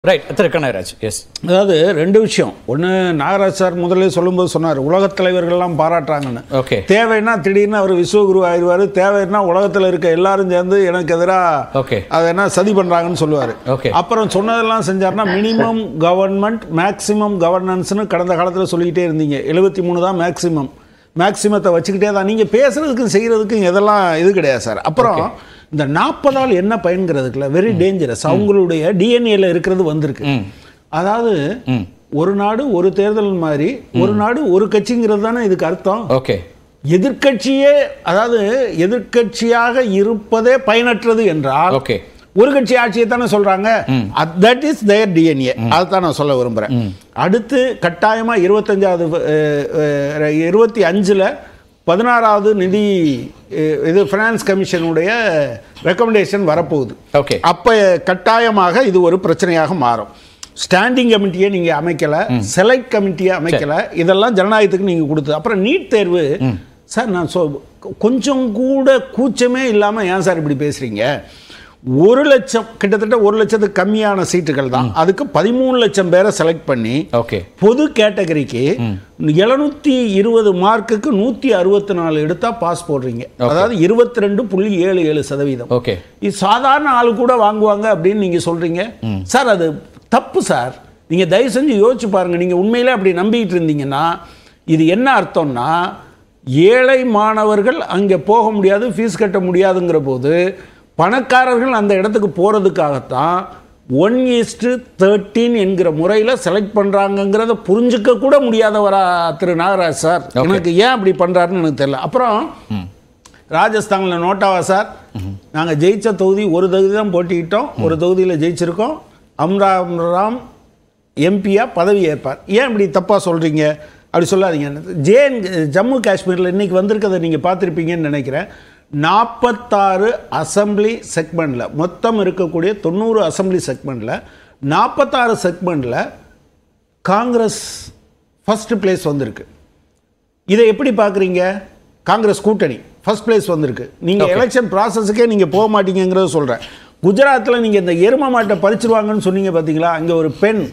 Right திரு Kanagaraj S அதாவது ரெண்டு விஷயம் ஒன்று நாகராஜ் சார் முதல்ல சொல்லும்போது சொன்னார் உலகத் தலைவர்கள்லாம் பாராட்டுறாங்கன்னு ஓகே தேவைன்னா திடீர்னு அவர் விஸ்வகுரு ஆயிடுவார் தேவைன்னா உலகத்தில் இருக்க எல்லாரும் சேர்ந்து எனக்கு எதிராக ஓகே அதை என்ன சதி பண்ணுறாங்கன்னு சொல்லுவார் ஓகே அப்புறம் சொன்னதெல்லாம் செஞ்சார்னா மினிமம் கவர்மெண்ட் மேக்ஸிமம் கவர்னன்ஸ்னு கடந்த காலத்தில் சொல்லிக்கிட்டே இருந்தீங்க எழுபத்தி மூணு தான் மேக்ஸிமம் மேக்ஸிமத்தை வச்சுக்கிட்டே தான் நீங்கள் பேசுறதுக்கும் செய்கிறதுக்கும் இதெல்லாம் இது கிடையாது சார் அப்புறம் இந்த நாற்பதால் என்ன பயன்கிறதுக்குல வெரி டேஞ்சரஸ் அவங்களுடைய டிஎன்ஏல இருக்கிறது வந்திருக்கு ம் அதாவது ம் ஒரு நாடு ஒரு தேர்தல் மாதிரி ஒரு நாடு ஒரு கட்சிங்கிறது தானே இதுக்கு அர்த்தம் ஓகே எதிர்க்கட்சியே அதாவது எதிர்க்கட்சியாக இருப்பதே பயனற்றது என்றால் ஓகே ஒரு கட்சி ஆட்சியை தானே சொல்றாங்க தட் இஸ் தேர் டிஎன்ஏ அதுதான் நான் சொல்ல விரும்புறேன் அடுத்து கட்டாயமா இருபத்தஞ்சாவது அஹ், இருபத்தி அஞ்சுல பதினாறாவது நிதி அஹ், இது ஃபினான்ஸ் கமிஷனுடைய ரெக்கமெண்டேஷன் வரப்போகுது ஓகே அப்ப கட்டாயமாக இது ஒரு பிரச்சனையாக மாறும் ஸ்டாண்டிங் கமிட்டியை நீங்க அமைக்கல செலக்ட் கமிட்டியை அமைக்கல இதெல்லாம் ஜனநாயகத்துக்கு நீங்க கொடுத்தது அப்புறம் நீட் தேர்வு சார் நான் சொ கொஞ்சம் கூட கூச்சமே இல்லாம ஏன் சார் இப்படி பேசுறீங்க ஒரு லட்சம் கிட்டத்தட்ட ஒரு லட்சத்துக்கு கம்மியான சீட்டுகள் தான் அதுக்கு பதிமூணு லட்சம் பேரை செலக்ட் பண்ணி ஓகே பொது கேட்டகரிக்கு எழுநூத்தி இருபது மார்க்குக்கு நூத்தி அறுபத்தி நாலு எடுத்தா பாஸ் போடுறீங்க அதாவது இருபத்தி ரெண்டு புள்ளி ஏழு ஏழு சதவீதம் ஓகே இது சாதாரண ஆளு கூட வாங்குவாங்க அப்படின்னு நீங்க சொல்றீங்க சார் அது தப்பு சார் நீங்க தயவு செஞ்சு யோசிச்சு பாருங்க நீங்க உண்மையிலே அப்படி நம்பிக்கிட்டு இருந்தீங்கன்னா இது என்ன அர்த்தம்னா ஏழை மாணவர்கள் அங்கே போக முடியாது ஃபீஸ் கட்ட முடியாதுங்கிற போது பணக்காரர்கள் அந்த இடத்துக்கு போகிறதுக்காகத்தான் ஒன் ஈஸ்ட்டு தேர்ட்டீன் என்கிற முறையில் செலக்ட் பண்ணுறாங்கங்கிறத புரிஞ்சுக்க கூட முடியாதவரா திரு நாகராஜ் சார் எனக்கு ஏன் அப்படி பண்ணுறாருன்னு எனக்கு தெரியல அப்புறம் ராஜஸ்தானில் நோட்டாவா சார் நாங்கள் ஜெயிச்ச தொகுதி ஒரு தொகுதி தான் போட்டிக்கிட்டோம் ஒரு தொகுதியில் ஜெயிச்சிருக்கோம் அம்ராம் ராம் எம்பியா பதவி ஏற்பார் ஏன் இப்படி தப்பாக சொல்கிறீங்க அப்படி சொல்லாதீங்க ஜேஎன் ஜம்மு காஷ்மீரில் இன்னைக்கு வந்திருக்கதை நீங்கள் பார்த்துருப்பீங்கன்னு நினைக்கிறேன் நாற்பத்தாறு அசம்பிளி செக்மெண்ட்டில் மொத்தம் இருக்கக்கூடிய தொண்ணூறு அசம்பிளி செக்மெண்ட்டில் நாற்பத்தாறு செக்மெண்ட்டில் காங்கிரஸ் ஃபர்ஸ்ட் பிளேஸ் வந்திருக்கு இதை எப்படி பார்க்குறீங்க காங்கிரஸ் கூட்டணி ஃபர்ஸ்ட் பிளேஸ் வந்திருக்கு நீங்கள் Okay. எலெக்ஷன் ப்ராசஸுக்கே நீங்கள் போக மாட்டீங்கிறத சொல்கிறேன் குஜராத்தில் நீங்கள் இந்த எரும மாட்டை பறிச்சிருவாங்கன்னு சொன்னீங்க பார்த்தீங்களா அங்கே ஒரு பெண்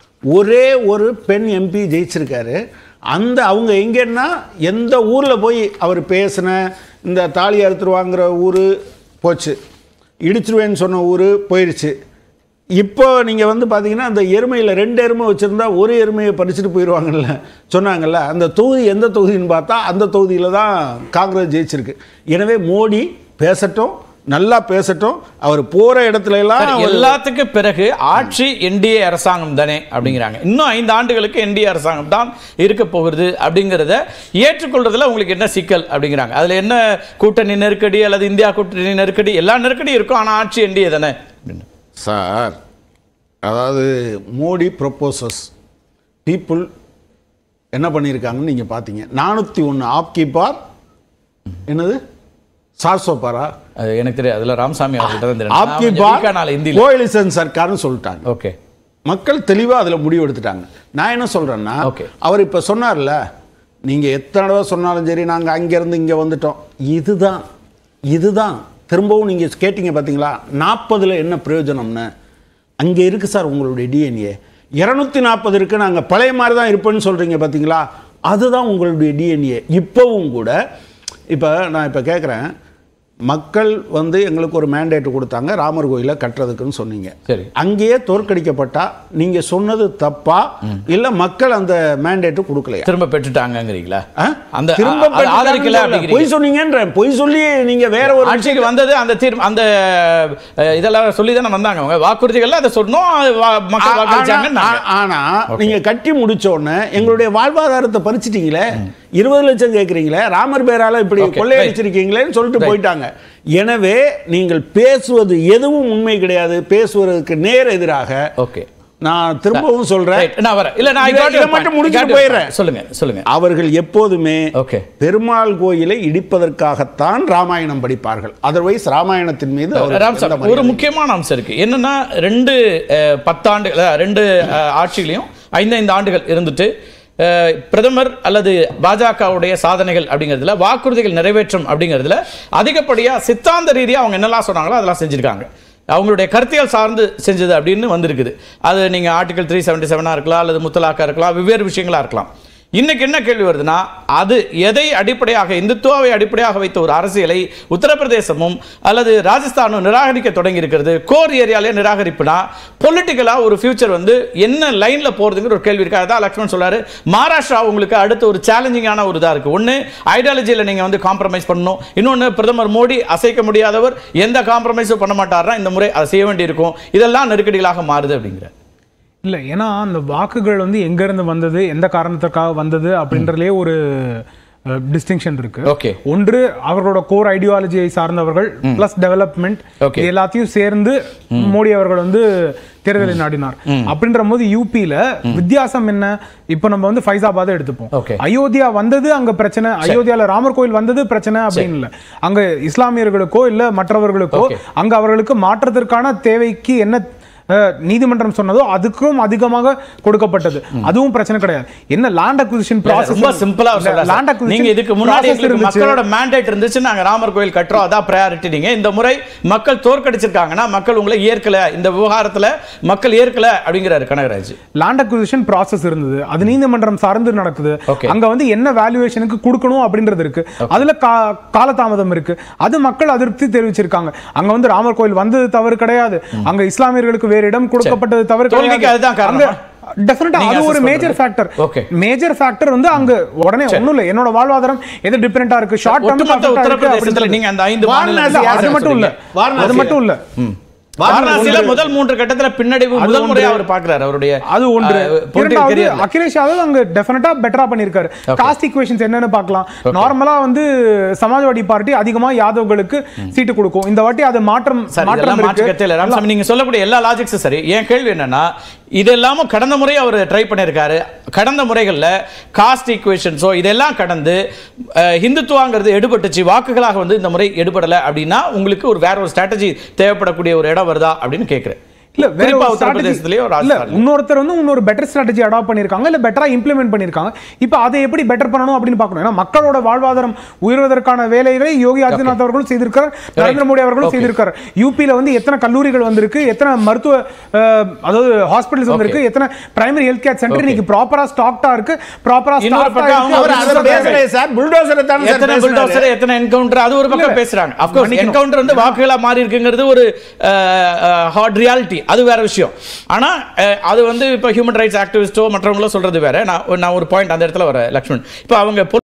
ஒரே ஒரு பெண் எம்பி ஜெயிச்சிருக்காரு அந்த அவங்க எங்கன்னா எந்த ஊரில் போய் அவர் பேசின இந்த தாலி அறுத்துருவாங்கிற ஊர் போச்சு இடிச்சிருவேன்னு சொன்ன ஊர் போயிடுச்சு இப்போ நீங்கள் வந்து பார்த்தீங்கன்னா அந்த எருமையில் ரெண்டு எருமை வச்சுருந்தா ஒரு எருமையை பறிச்சுட்டு போயிடுவாங்கல்ல சொன்னாங்கல்ல அந்த தொகுதி எந்த தொகுதின்னு பார்த்தா அந்த தொகுதியில் தான் காங்கிரஸ் ஜெயிச்சிருக்கு எனவே மோடி பேசட்டும் நல்லா பேசட்டும் அவர் போகிற இடத்துல எல்லாம் சரி, அவர் எல்லாத்துக்கும் பிறகு ஆட்சி என்டிஏ அரசாங்கம் தானே அப்படிங்கிறாங்க இன்னும் ஐந்து ஆண்டுகளுக்கு என்டிஏ அரசாங்கம் தான் இருக்க போகிறது அப்படிங்கிறத ஏற்றுக்கொள்றதுல உங்களுக்கு என்ன சிக்கல் அப்படிங்கிறாங்க அதுல என்ன கூட்டணி நெருக்கடி அல்லது இந்தியா கூட்டணி நெருக்கடி எல்லா நெருக்கடியும் இருக்கும் ஆனா ஆட்சி என்டிஏ தானே அப்படின்னு. சார் அதாவது மோடி ப்ரொப்போசஸ் பீப்புள் என்ன பண்ணியிருக்காங்கன்னு நீங்கள் பார்த்தீங்க நானூற்றி ஒன்று ஆப்கி பார் என்னது சார்சோ பாரா அது எனக்கு தெரியாது அதுல ராமசாமி அவர்கிட்ட தான் தெரியும். ஆப்கி நான் கொஞ்சம் பார் weak ஆன ஆளு ஹிந்தியில கோயிலிசன் சர்க்கார்னு சொல்லிட்டாங்க ஓகே மக்கள் தெளிவாக அதில் முடிவு எடுத்துட்டாங்க நான் என்ன சொல்கிறேன்னா Okay. அவர் இப்போ சொன்னார்ல நீங்கள் எத்தனை தடவை சொன்னாலும் சரி நாங்கள் அங்கேருந்து இங்கே வந்துட்டோம் இதுதான் இதுதான் திரும்பவும் நீங்கள் கேட்டீங்க பார்த்தீங்களா நாற்பதில் என்ன பிரயோஜனம்னு அங்கே இருக்குது சார் உங்களுடைய டிஎன்ஏ இரநூத்தி நாற்பது இருக்குது நாங்கள் பழைய மாதிரி தான் இருப்பேன்னு சொல்கிறீங்க பார்த்தீங்களா அதுதான் உங்களுடைய டிஎன்ஏ இப்போவும் கூட இப்போ நான் இப்போ கேட்குறேன் மக்கள் வந்து எங்களுக்கு ஒரு மேண்டேட் கொடுத்தாங்க ராமர் கோயிலை கட்டுறதுக்குன்னு சொன்னீங்க சரி அங்கேயே தோற்கடிக்கப்பட்டா நீங்க சொன்னது தப்பா இல்ல மக்கள் அந்த மேண்டேட் கொடுக்கலையா திரும்ப பெற்றுட்டாங்கங்கிறீங்களா ஆ? அந்த திரும்ப அ- அது ஆதரிக்கல பெற்றுட்டாங்கன்னு அப்படிங்கிறீங்க பொய் சொன்னீங்கன்ற பொய் சொல்லி நீங்க வேற ஒரு ஆட்சிக்கு வந்தது அந்த தீர்வு அந்த அஹ், இதெல்லாம் சொல்லி தானே வந்தாங்க அவங்க வாக்குறுதிகள்ல அதை சொன்னோம் அது வா- மக்கள் வாக்களிச்சாங்கன்னு ஆனா- ஆனா நீங்க கட்டி முடிச்ச உடனே எங்களுடைய வாழ்வாதாரத்தை பறிச்சிட்டீங்களே இருபது லட்சம் கேக்குறீங்களே ராமர் பேரால இப்படி Okay, கொள்ளையடிச்சிருக்கீங்களேன்னு சொல்லிட்டு Right. போயிட்டாங்க எனவே நீங்கள் பேசுவது எதுவும் உண்மை கிடையாது பேசுவதற்கு நேர் எதிராக ஓகே நான் திரும்பவும் சொல்றேன் Right, நான் வரேன் இல்ல நான் I இதை- got your இதை point. மட்டும் I got முடிச்சுட்டு your போயிடுறேன். point. சொல்லுங்க சொல்லுங்க அவர்கள் எப்போதுமே Okay. பெருமாள் கோயிலை இடிப்பதற்காகத்தான் ராமாயணம் படிப்பார்கள் அதர்வைஸ் ராமாயணத்தின் மீது அவருக்கு ராம் சார் எந்த ஒரு மரியாதையும் முக்கியமான அம்சம் இருக்கு என்னன்னா ரெண்டு அஹ், பத்தாண்டு அஹ், ரெண்டு அஹ், ஆட்சிகளையும் ஐந்தைந்து ஆண்டுகள் இருந்துட்டு அஹ், பிரதமர் அல்லது பாஜகவுடைய சாதனைகள் அப்படிங்கிறதுல வாக்குறுதிகள் நிறைவேற்றம் அப்படிங்கிறதுல அதிகப்படியா சித்தாந்த ரீதியா அவங்க என்னெல்லாம் சொன்னாங்களோ அதெல்லாம் செஞ்சிருக்காங்க அவங்களுடைய கருத்தியல் சார்ந்து செஞ்சது அப்படின்னு வந்திருக்குது அது நீங்கள் ஆர்டிகல் த்ரீ செவன்டி செவனாக இருக்கலாம் அல்லது முத்தலாக்கா இருக்கலாம் வெவ்வேறு விஷயங்களா இருக்கலாம் இன்னைக்கு என்ன கேள்வி வருதுன்னா அது எதை அடிப்படையாக இந்துத்துவாவை அடிப்படையாக வைத்த ஒரு அரசியலை உத்தரப்பிரதேசமும் அல்லது ராஜஸ்தானும் நிராகரிக்க தொடங்கி இருக்கிறது கோர் ஏரியாலே நிராகரிப்புனா பொலிட்டிக்கலா ஒரு ஃபியூச்சர் வந்து என்ன லைன்ல போறதுங்கிற ஒரு கேள்வி இருக்கு அதான் லக்ஷ்மண் சொல்றாரு மகாராஷ்டிரா உங்களுக்கு அடுத்த ஒரு சேலஞ்சிங்கான ஒரு இதா இருக்கு ஒன்னு ஐடியாலஜியில் நீங்க வந்து காம்ப்ரமைஸ் பண்ணணும் இன்னொன்னு பிரதமர் மோடி அசைக்க முடியாதவர் எந்த காம்ப்ரமைஸும் பண்ண மாட்டாருன்னா இந்த முறை அதை செய்ய வேண்டியிருக்கும் இதெல்லாம் நெருக்கடிகளாக மாறுது அப்படிங்கிற இல்ல ஏன்னா அந்த வாக்குகள் வந்து எங்க இருந்து வந்தது எந்த காரணத்துக்காக வந்தது அப்படின்றதுலயே ஒரு டிஸ்டிங்ஷன் இருக்கு Okay. ஒன்று அவர்களோட கோர் ஐடியாலஜியை சார்ந்தவர்கள் பிளஸ் டெவலப்மெண்ட் Okay. எல்லாத்தையும் சேர்ந்து மோடி அவர்கள் வந்து தேர்தலை நாடினார் அப்படின்ற போது யூபியில வித்தியாசம் என்ன இப்போ நம்ம வந்து ஃபைசாபாத் எடுத்துப்போம் Okay. அயோத்தியா வந்தது அங்க பிரச்சனை அயோத்தியால ராமர் கோயில் வந்தது பிரச்சனை அப்படின்னு இல்ல அங்க இஸ்லாமியர்களுக்கோ இல்ல மற்றவர்களுக்கோ Okay. அங்க அவர்களுக்கு மாற்றத்திற்கான தேவைக்கு என்ன அஹ், நீதிமன்றம் சொன்னதோ அதுக்கும் அதிகமாக கொடுக்கப்பட்டது அதுவும் பிரச்சனை கிடையாது என்ன லேண்ட் அக்விசிஷன் ப்ராசஸ் ரொம்ப சிம்பிளா லேண்ட் சொல்றேன் நீங்க இதுக்கு முன்னாடி எங்களுக்கு மக்களோட மேண்டேட் இருந்துச்சு நாங்க ராமர் கோயில் கட்டுறோம் அதான் ப்ரையாரிட்டி நீங்க இந்த முறை மக்கள் தோற்கடிச்சிருக்காங்கன்னா மக்கள் உங்களை ஏற்கல இந்த விவகாரத்துல மக்கள் ஏற்கல அப்படிங்கிறாரு கனகராஜ் லேண்ட் அக்விசிஷன் ப்ராசஸ் இருந்தது அது நீதிமன்றம் சார்ந்து நடக்குது Okay. அங்க வந்து என்ன வேல்யூவேஷனுக்கு கொடுக்கணும் அப்படின்றது இருக்கு அதுல கா- காலதாமதம் இருக்கு அது மக்கள் அதிருப்தி தெரிவிச்சிருக்காங்க அங்க வந்து ராமர் கோயில் வந்தது தவறு கிடையாது அங்க இஸ்லாமியர்களுக்கு வேறு இடம் கொடுக்கப்பட்டது தவறு தோல்விக்கு அதுதான் காரணமா? டெஃபினட்டா நீங்க அது ஒரு assess மேஜர் பண்றது. Factor Okay. மேஜர் ஃபேக்டர் வந்து அங்க உடனே ஒண்ணும் இல்ல என்னோட வாழ்வாதாரம் எது டிஃபரெண்டா இருக்கு ஷார்ட் ஒட்டுமொத்த உத்தரப்பிரதேசத்துல நீங்க அந்த ஐந்து வாரணாசி மாநிலங்கள் யார் அது மட்டும் இல்ல வாரணாசி. அது மட்டும் இல்ல வாரணாசியில முதல் மூன்று கட்டத்துல பின்னடைவு அது முதல் முறையா ஒன்று. அவர் பாக்குறாரு அவருடைய அது ஒன்று அஹ், political இரண்டாவது careerல. அகிலேஷ் யாதவ் அங்க டெஃபினட்டா பெட்டரா பண்ணிருக்காரு காஸ்ட் ஈக்குவேஷன்ஸ் என்னன்னு பார்க்கலாம் நார்மலா வந்து சமாஜ்வாடி பார்ட்டி அதிகமா யாதவ்களுக்கு சீட்டு கொடுக்கும் இந்த வாட்டி அது மாற்றம் சரி மாற்றம் இதெல்லாம் இருக்கு. மாற்றுக்கத்தே இல்லை ராமசாமி நீங்க சொல்லக்கூடிய எல்லா லாஜிக்ஸும் சரி என் கேள்வி என்னன்னா இது எல்லாமும் கடந்த முறை அவர் ட்ரை பண்ணியிருக்காரு கடந்த முறைகள்ல காஸ்ட் ஈக்குவேஷன்ஸோ இதெல்லாம் கடந்து அஹ், ஹிந்துத்துவாங்கிறது எடுபட்டுச்சு வாக்குகளாக வந்து இந்த முறை எடுபடல அப்படின்னா உங்களுக்கு ஒரு வேற ஒரு ஸ்ட்ராட்டஜி தேவைப்படக்கூடிய ஒரு இடம் வருதா அப்படின்னு கேட்கிறேன் இல்ல வேற குறிப்பா ஒரு strategy- உத்தரப்பிரதேசத்திலேயோ இல்ல ராஜஸ்தான்லயோ. இன்னொருத்தர் வந்து இன்னொரு பெட்டர் ஸ்ட்ராட்டஜி அடாப்ட் பண்ணிருக்காங்க இல்ல பெட்டரா இம்ப்ளிமெண்ட் பண்ணிருக்காங்க இப்போ அதை எப்படி பெட்டர் பண்ணணும் அப்படின்னு பார்க்கணும் ஏன்னா மக்களோட வாழ்வாதாரம் உயர்வதற்கான வேலைகளை யோகி ஆதித்யநாத் அவர்களும் செய்திருக்கார் நரேந்திர மோடி அவர்களும் Okay. செய்திருக்காரு யூபியில வந்து எத்தனை கல்லூரிகள் வந்திருக்கு எத்தனை மருத்துவ அஹ், அதாவது ஹாஸ்பிட்டல்ஸ் வந்திருக்கு எத்தனை primary health care centre Okay. இன்னைக்கு ப்ராப்பரா ஸ்டாக்டா இருக்கு ப்ராப்பரா இன்னொரு பக்கம் அவங்க அவர் அவர் அதை சொல்றாரு. பேசலையே சார் புல்டோசரை தான் சார் எத்தனை பேசுறாரு. புல்டோசர் எத்தனை என்கவுண்டர் அது ஒரு பக்கம் பேசுறாங்க அப்கோர்ஸ் மன்னிக்கணும். என்கவுண்டர் வந்து வாக்குகளா மாறி இருக்குங்கிறது ஒரு ஹார்ட் ரியாலிட்டி அது வேற விஷயம் ஆனா அஹ், அது வந்து இப்போ ஹியூமன் ரைட்ஸ் ஆக்டிவிஸ்டோ மற்றவங்களோ சொல்றது வேற நான் நான் ஒரு பாயிண்ட் அந்த இடத்துல வர லக்ஷ்மண் இப்போ அவங்க